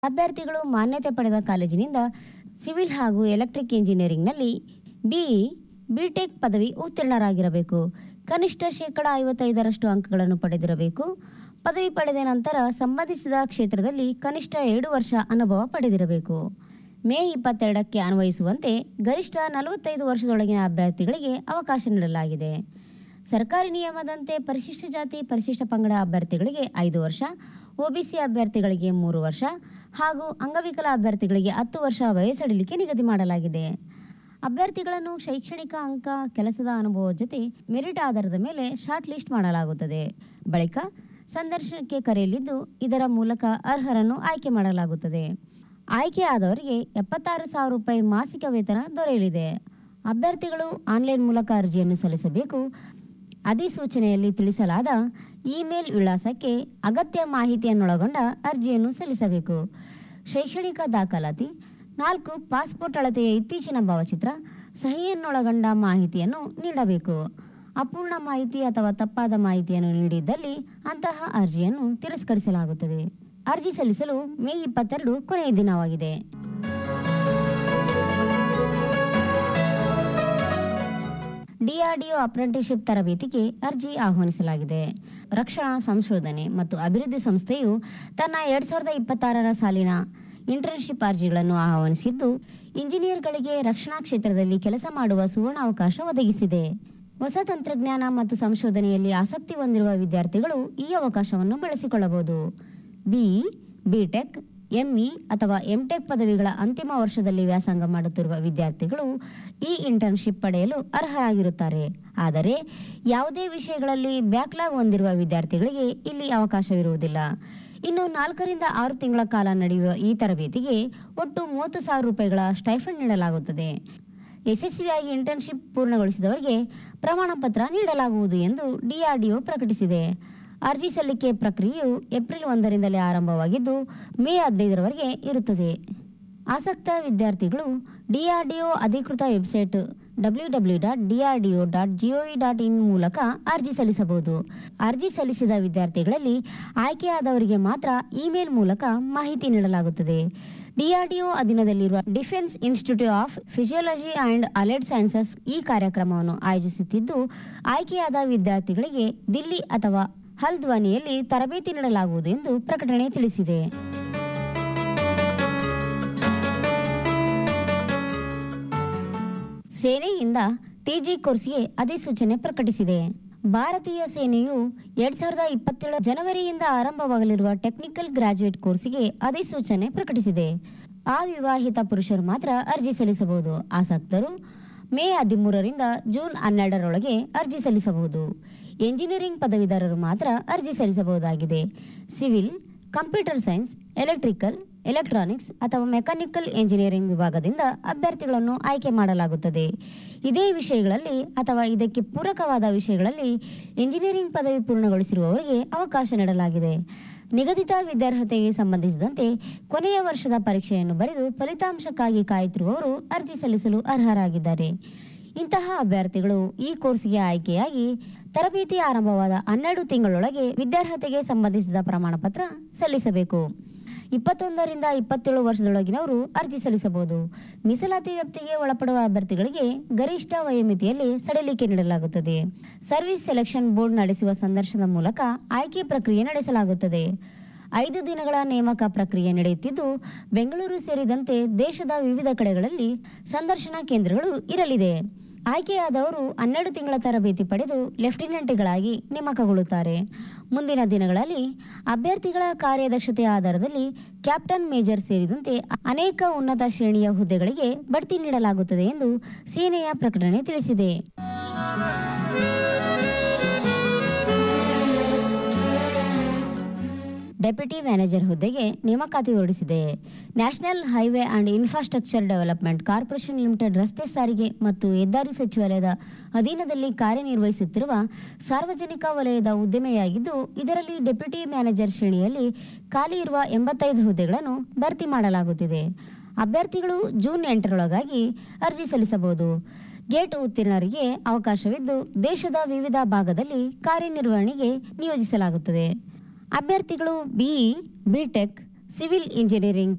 ಅಭ್ಯರ್ಥಿಗಳು ಮಾನ್ಯತೆ ಪಡೆದ ಕಾಲೇಜಿನಿಂದ ಸಿವಿಲ್ ಹಾಗೂ ಎಲೆಕ್ಟ್ರಿಕ್ ಇಂಜಿನಿಯರಿಂಗ್ನಲ್ಲಿ ಬಿಇ ಬಿಟೆಕ್ ಪದವಿ ಉತ್ತೀರ್ಣರಾಗಿರಬೇಕು ಕನಿಷ್ಠ ಶೇಕಡ ಐವತ್ತೈದರಷ್ಟು ಅಂಕಗಳನ್ನು ಪಡೆದಿರಬೇಕು ಪದವಿ ಪಡೆದ ನಂತರ ಸಂಬಂಧಿಸಿದ ಕ್ಷೇತ್ರದಲ್ಲಿ ಕನಿಷ್ಠ ಎರಡು ವರ್ಷ ಅನುಭವ ಪಡೆದಿರಬೇಕು ಮೇ ಇಪ್ಪತ್ತೆರಡಕ್ಕೆ ಅನ್ವಯಿಸುವಂತೆ ಗರಿಷ್ಠ ನಲವತ್ತೈದು ವರ್ಷದೊಳಗಿನ ಅಭ್ಯರ್ಥಿಗಳಿಗೆ ಅವಕಾಶ ನೀಡಲಾಗಿದೆ ಸರ್ಕಾರಿ ನಿಯಮದಂತೆ ಪರಿಶಿಷ್ಟ ಜಾತಿ ಪರಿಶಿಷ್ಟ ಪಂಗಡ ಅಭ್ಯರ್ಥಿಗಳಿಗೆ ಐದು ವರ್ಷ ಒಬಿಸಿ ಅಭ್ಯರ್ಥಿಗಳಿಗೆ ಮೂರು ವರ್ಷ ಹಾಗೂ ಅಂಗವಿಕಲ ಅಭ್ಯರ್ಥಿಗಳಿಗೆ ಹತ್ತು ವರ್ಷ ವಯಸ್ಸಡಿಲಿಕೆ ನಿಗದಿ ಮಾಡಲಾಗಿದೆ ಅಭ್ಯರ್ಥಿಗಳನ್ನು ಶೈಕ್ಷಣಿಕ ಅಂಕ ಕೆಲಸದ ಅನುಭವದ ಜೊತೆ ಮೆರಿಟ್ ಆಧಾರದ ಮೇಲೆ ಶಾರ್ಟ್ ಲಿಸ್ಟ್ ಮಾಡಲಾಗುತ್ತದೆ ಬಳಿಕ ಸಂದರ್ಶನಕ್ಕೆ ಕರೆಯಲಿದ್ದು ಇದರ ಮೂಲಕ ಅರ್ಹರನ್ನು ಆಯ್ಕೆ ಮಾಡಲಾಗುತ್ತದೆ ಆಯ್ಕೆ ಆದವರಿಗೆ ಎಪ್ಪತ್ತಾರು ಸಾವಿರ ರೂಪಾಯಿ ಮಾಸಿಕ ವೇತನ ದೊರೆಯಲಿದೆ ಅಭ್ಯರ್ಥಿಗಳು ಆನ್ಲೈನ್ ಮೂಲಕ ಅರ್ಜಿಯನ್ನು ಸಲ್ಲಿಸಬೇಕು ಅಧಿಸೂಚನೆಯಲ್ಲಿ ತಿಳಿಸಲಾದ ಇಮೇಲ್ ವಿಳಾಸಕ್ಕೆ ಅಗತ್ಯ ಮಾಹಿತಿಯನ್ನೊಳಗೊಂಡ ಅರ್ಜಿಯನ್ನು ಸಲ್ಲಿಸಬೇಕು ಶೈಕ್ಷಣಿಕ ದಾಖಲಾತಿ ನಾಲ್ಕು ಪಾಸ್ಪೋರ್ಟ್ ಅಳತೆಯ ಇತ್ತೀಚಿನ ಭಾವಚಿತ್ರ ಸಹಿಯನ್ನೊಳಗೊಂಡ ಮಾಹಿತಿಯನ್ನು ನೀಡಬೇಕು ಅಪೂರ್ಣ ಮಾಹಿತಿ ಅಥವಾ ತಪ್ಪಾದ ಮಾಹಿತಿಯನ್ನು ನೀಡಿದ್ದಲ್ಲಿ ಅಂತಹ ಅರ್ಜಿಯನ್ನು ತಿರಸ್ಕರಿಸಲಾಗುತ್ತದೆ ಅರ್ಜಿ ಸಲ್ಲಿಸಲು ಮೇ ಇಪ್ಪತ್ತೆರಡು ಕೊನೆಯ ದಿನವಾಗಿದೆ ಡಿಆರ್ಡಿಒ ಅಪ್ರೆಂಟಿಸ್ಶಿಪ್ ತರಬೇತಿಗೆ ಅರ್ಜಿ ಆಹ್ವಾನಿಸಲಾಗಿದೆ ರಕ್ಷಣಾ ಸಂಶೋಧನೆ ಮತ್ತು ಅಭಿವೃದ್ಧಿ ಸಂಸ್ಥೆಯು ತನ್ನ ಎರಡ್ ಸಾವಿರದ ಇಪ್ಪತ್ತಾರರ ಸಾಲಿನ ಇಂಟರ್ನ್ಶಿಪ್ ಅರ್ಜಿಗಳನ್ನು ಆಹ್ವಾನಿಸಿದ್ದು ಇಂಜಿನಿಯರ್ಗಳಿಗೆ ರಕ್ಷಣಾ ಕ್ಷೇತ್ರದಲ್ಲಿ ಕೆಲಸ ಮಾಡುವ ಸುವರ್ಣಾವಕಾಶ ಒದಗಿಸಿದೆ ಹೊಸ ತಂತ್ರಜ್ಞಾನ ಮತ್ತು ಸಂಶೋಧನೆಯಲ್ಲಿ ಆಸಕ್ತಿ ಹೊಂದಿರುವ ವಿದ್ಯಾರ್ಥಿಗಳು ಈ ಅವಕಾಶವನ್ನು ಬಳಸಿಕೊಳ್ಳಬಹುದು ಬಿಇ ಬಿಟೆಕ್ ಎಂಇ ಅಥವಾ ಎಂಟೆಕ್ ಪದವಿಗಳ ಅಂತಿಮ ವರ್ಷದಲ್ಲಿ ವ್ಯಾಸಂಗ ಮಾಡುತ್ತಿರುವ ವಿದ್ಯಾರ್ಥಿಗಳು ಈ ಇಂಟರ್ನ್ಶಿಪ್ ಪಡೆಯಲು ಅರ್ಹರಾಗಿರುತ್ತಾರೆ ಆದರೆ ಯಾವುದೇ ವಿಷಯಗಳಲ್ಲಿ ಬ್ಯಾಕ್ಲಾಗ್ ಹೊಂದಿರುವ ವಿದ್ಯಾರ್ಥಿಗಳಿಗೆ ಇಲ್ಲಿ ಅವಕಾಶವಿರುವುದಿಲ್ಲ ಇನ್ನು ನಾಲ್ಕರಿಂದ ಆರು ತಿಂಗಳ ಕಾಲ ನಡೆಯುವ ಈ ತರಬೇತಿಗೆ ಒಟ್ಟು ಮೂವತ್ತು ಸಾವಿರ ರೂಪಾಯಿಗಳ ಸ್ಟೈಫಂಡ್ ನೀಡಲಾಗುತ್ತದೆ ಯಶಸ್ವಿಯಾಗಿ ಇಂಟರ್ನ್ಶಿಪ್ ಪೂರ್ಣಗೊಳಿಸಿದವರಿಗೆ ಪ್ರಮಾಣ ಪತ್ರ ನೀಡಲಾಗುವುದು ಎಂದು ಡಿಆರ್ಡಿಒ ಪ್ರಕಟಿಸಿದೆ ಅರ್ಜಿ ಸಲ್ಲಿಕೆ ಪ್ರಕ್ರಿಯೆಯು ಏಪ್ರಿಲ್ ಒಂದರಿಂದಲೇ ಆರಂಭವಾಗಿದ್ದು ಮೇ ಹದಿನೈದರವರೆಗೆ ಇರುತ್ತದೆ ಆಸಕ್ತ ವಿದ್ಯಾರ್ಥಿಗಳು ಡಿಆರ್ಡಿಒ ಅಧಿಕೃತ website W W dot DRDO dot GOV dot in ಮೂಲಕ ಅರ್ಜಿ ಸಲ್ಲಿಸಬಹುದು ಅರ್ಜಿ ಸಲ್ಲಿಸಿದ ವಿದ್ಯಾರ್ಥಿಗಳಲ್ಲಿ ಆಯ್ಕೆಯಾದವರಿಗೆ ಮಾತ್ರ ಇಮೇಲ್ ಮೂಲಕ ಮಾಹಿತಿ ನೀಡಲಾಗುತ್ತದೆ ಡಿಆರ್ಡಿಒ ಅಧೀನದಲ್ಲಿರುವ defence institute of physiology and allied sciences ಈ ಕಾರ್ಯಕ್ರಮವನ್ನು ಆಯೋಜಿಸುತ್ತಿದ್ದು ಆಯ್ಕೆಯಾದ ವಿದ್ಯಾರ್ಥಿಗಳಿಗೆ ದಿಲ್ಲಿ ಅಥವಾ ಹಲ್ದ್ವಾನಿಯಲ್ಲಿ ತರಬೇತಿ ನೀಡಲಾಗುವುದು ಎಂದು ಪ್ರಕಟಣೆ ತಿಳಿಸಿದೆ ಸೇನೆಯಿಂದ ಟಿಜಿ ಕೋರ್ಸ್ಗೆ ಅಧಿಸೂಚನೆ ಪ್ರಕಟಿಸಿದೆ ಭಾರತೀಯ ಸೇನೆಯು ಎರಡ್ ಸಾವಿರದ ಇಪ್ಪತ್ತೇಳು ಜನವರಿಯಿಂದ ಆರಂಭವಾಗಲಿರುವ ಟೆಕ್ನಿಕಲ್ ಗ್ರಾಜುಯೇಟ್ ಕೋರ್ಸ್ಗೆ ಅಧಿಸೂಚನೆ ಪ್ರಕಟಿಸಿದೆ ಅವಿವಾಹಿತ ಪುರುಷರು ಮಾತ್ರ ಅರ್ಜಿ ಸಲ್ಲಿಸಬಹುದು ಆಸಕ್ತರು ಮೇ ಹದಿಮೂರರಿಂದ ಜೂನ್ ಹನ್ನೆರಡರೊಳಗೆ ಅರ್ಜಿ ಸಲ್ಲಿಸಬಹುದು ಎಂಜಿನಿಯರಿಂಗ್ ಪದವೀಧರರು ಮಾತ್ರ ಅರ್ಜಿ ಸಲ್ಲಿಸಬಹುದಾಗಿದೆ civil computer science electrical electronics ಅಥವಾ ಮೆಕ್ಯಾನಿಕಲ್ ಎಂಜಿನಿಯರಿಂಗ್ ವಿಭಾಗದಿಂದ ಅಭ್ಯರ್ಥಿಗಳನ್ನು ಆಯ್ಕೆ ಮಾಡಲಾಗುತ್ತದೆ ಇದೇ ವಿಷಯಗಳಲ್ಲಿ ಅಥವಾ ಇದಕ್ಕೆ ಪೂರಕವಾದ ವಿಷಯಗಳಲ್ಲಿ ಎಂಜಿನಿಯರಿಂಗ್ ಪದವಿ ಪೂರ್ಣಗೊಳಿಸಿರುವವರಿಗೆ ಅವಕಾಶ ನೀಡಲಾಗಿದೆ ನಿಗದಿತ ವಿದ್ಯಾರ್ಹತೆಗೆ ಸಂಬಂಧಿಸಿದಂತೆ ಕೊನೆಯ ವರ್ಷದ ಪರೀಕ್ಷೆಯನ್ನು ಬರೆದು ಫಲಿತಾಂಶಕ್ಕಾಗಿ ಕಾಯುತ್ತಿರುವವರು ಅರ್ಜಿ ಸಲ್ಲಿಸಲು ಅರ್ಹರಾಗಿದ್ದಾರೆ ಇಂತಹ ಅಭ್ಯರ್ಥಿಗಳು ಈ ಕೋರ್ಸ್ಗೆ ಆಯ್ಕೆಯಾಗಿ ತರಬೇತಿ ಆರಂಭವಾದ ಹನ್ನೆರಡು ತಿಂಗಳೊಳಗೆ ವಿದ್ಯಾರ್ಹತೆಗೆ ಸಂಬಂಧಿಸಿದ ಪ್ರಮಾಣ ಪತ್ರ ಸಲ್ಲಿಸಬೇಕು ಇಪ್ಪತ್ತೊಂದರಿಂದ ಇಪ್ಪತ್ತೇಳು ವರ್ಷದೊಳಗಿನವರು ಅರ್ಜಿ ಸಲ್ಲಿಸಬಹುದು ಮೀಸಲಾತಿ ವ್ಯಾಪ್ತಿಗೆ ಒಳಪಡುವ ಅಭ್ಯರ್ಥಿಗಳಿಗೆ ಗರಿಷ್ಠ ವಯೋಮಿತಿಯಲ್ಲಿ ಸಡಿಲಿಕೆ ನೀಡಲಾಗುತ್ತದೆ ಸರ್ವಿಸ್ ಸೆಲೆಕ್ಷನ್ ಬೋರ್ಡ್ ನಡೆಸುವ ಸಂದರ್ಶನದ ಮೂಲಕ ಆಯ್ಕೆ ಪ್ರಕ್ರಿಯೆ ನಡೆಸಲಾಗುತ್ತದೆ ಐದು ದಿನಗಳ ನೇಮಕ ಪ್ರಕ್ರಿಯೆ ನಡೆಯುತ್ತಿದ್ದು ಬೆಂಗಳೂರು ಸೇರಿದಂತೆ ದೇಶದ ವಿವಿಧ ಕಡೆಗಳಲ್ಲಿ ಸಂದರ್ಶನ ಕೇಂದ್ರಗಳು ಇರಲಿದೆ ಆಯ್ಕೆಯಾದವರು ಹನ್ನೆರಡು ತಿಂಗಳ ತರಬೇತಿ ಪಡೆದು ಲೆಫ್ಟಿನೆಂಟ್ಗಳಾಗಿ ನೇಮಕಗೊಳ್ಳುತ್ತಾರೆ ಮುಂದಿನ ದಿನಗಳಲ್ಲಿ ಅಭ್ಯರ್ಥಿಗಳ ಕಾರ್ಯದಕ್ಷತೆಯ ಆಧಾರದಲ್ಲಿ ಕ್ಯಾಪ್ಟನ್ ಮೇಜರ್ ಸೇರಿದಂತೆ ಅನೇಕ ಉನ್ನತ ಶ್ರೇಣಿಯ ಹುದ್ದೆಗಳಿಗೆ ಬಡ್ತಿ ನೀಡಲಾಗುತ್ತದೆ ಎಂದು ಸೇನೆಯ ಪ್ರಕಟಣೆ ತಿಳಿಸಿದೆ ಡೆಪ್ಯೂಟಿ ಮ್ಯಾನೇಜರ್ ಹುದ್ದೆಗೆ ನೇಮಕಾತಿ ಹೊರಡಿಸಿದೆ national highway and infrastructure development corporation limited ರಸ್ತೆ ಸಾರಿಗೆ ಮತ್ತು ಹೆದ್ದಾರಿ ಸಚಿವಾಲಯದ ಅಧೀನದಲ್ಲಿ ಕಾರ್ಯನಿರ್ವಹಿಸುತ್ತಿರುವ ಸಾರ್ವಜನಿಕ ವಲಯದ ಉದ್ದಿಮೆಯಾಗಿದ್ದು ಇದರಲ್ಲಿ ಡೆಪ್ಯೂಟಿ ಮ್ಯಾನೇಜರ್ ಶ್ರೇಣಿಯಲ್ಲಿ ಖಾಲಿ ಇರುವ ಎಂಬತ್ತೈದು ಹುದ್ದೆಗಳನ್ನು ಭರ್ತಿ ಮಾಡಲಾಗುತ್ತಿದೆ ಅಭ್ಯರ್ಥಿಗಳು ಜೂನ್ ಎಂಟರೊಳಗಾಗಿ ಅರ್ಜಿ ಸಲ್ಲಿಸಬಹುದು ಗೇಟ್ ಉತ್ತೀರ್ಣರಿಗೆ ಅವಕಾಶವಿದ್ದು ದೇಶದ ವಿವಿಧ ಭಾಗದಲ್ಲಿ ಕಾರ್ಯನಿರ್ವಹಣೆಗೆ ನಿಯೋಜಿಸಲಾಗುತ್ತದೆ ಅಭ್ಯರ್ಥಿಗಳು ಬಿಇ ಬಿಟೆಕ್ ಸಿವಿಲ್ ಇಂಜಿನಿಯರಿಂಗ್